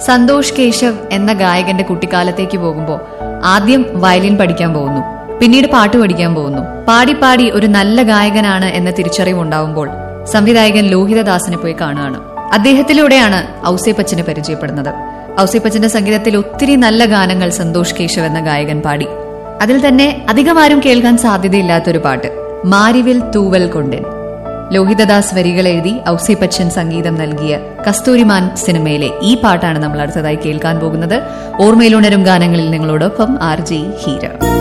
സന്തോഷ് കേശവ് എന്ന ഗായകന്റെ കുട്ടിക്കാലത്തേക്ക് പോകുമ്പോൾ ആദ്യം വയലിൻ പഠിക്കാൻ പോകുന്നു പിന്നീട് പാട്ട് പഠിക്കാൻ പോകുന്നു പാടി പാടി ഒരു നല്ല ഗായകനാണ് എന്ന തിരിച്ചറിവ് ഉണ്ടാവുമ്പോൾ സംവിധായകൻ ലോഹിതദാസിനെ പോയി കാണുകയാണ് അദ്ദേഹത്തിലൂടെയാണ് ഔസേപ്പച്ചനെ പരിചയപ്പെടുന്നത് ഔസേപ്പച്ചന്റെ സംഗീതത്തിൽ ഒത്തിരി നല്ല ഗാനങ്ങൾ സന്തോഷ് കേശവ് എന്ന ഗായകൻ പാടി അതിൽ തന്നെ അധികമാരും കേൾക്കാൻ സാധ്യതയില്ലാത്തൊരു പാട്ട് മാരിവിൽ തൂവൽ കൊണ്ടൻ ലോഹിതദാസ് വരികൾ എഴുതി ഔസേപ്പച്ചൻ സംഗീതം നൽകിയ കസ്തൂരിമാൻ സിനിമയിലെ ഈ പാട്ടാണ് നമ്മൾ അടുത്തതായി കേൾക്കാൻ പോകുന്നത് ഓർമ്മയിലുണരും ഗാനങ്ങളിൽ നിങ്ങളോടൊപ്പം ആർ ജി ഹീര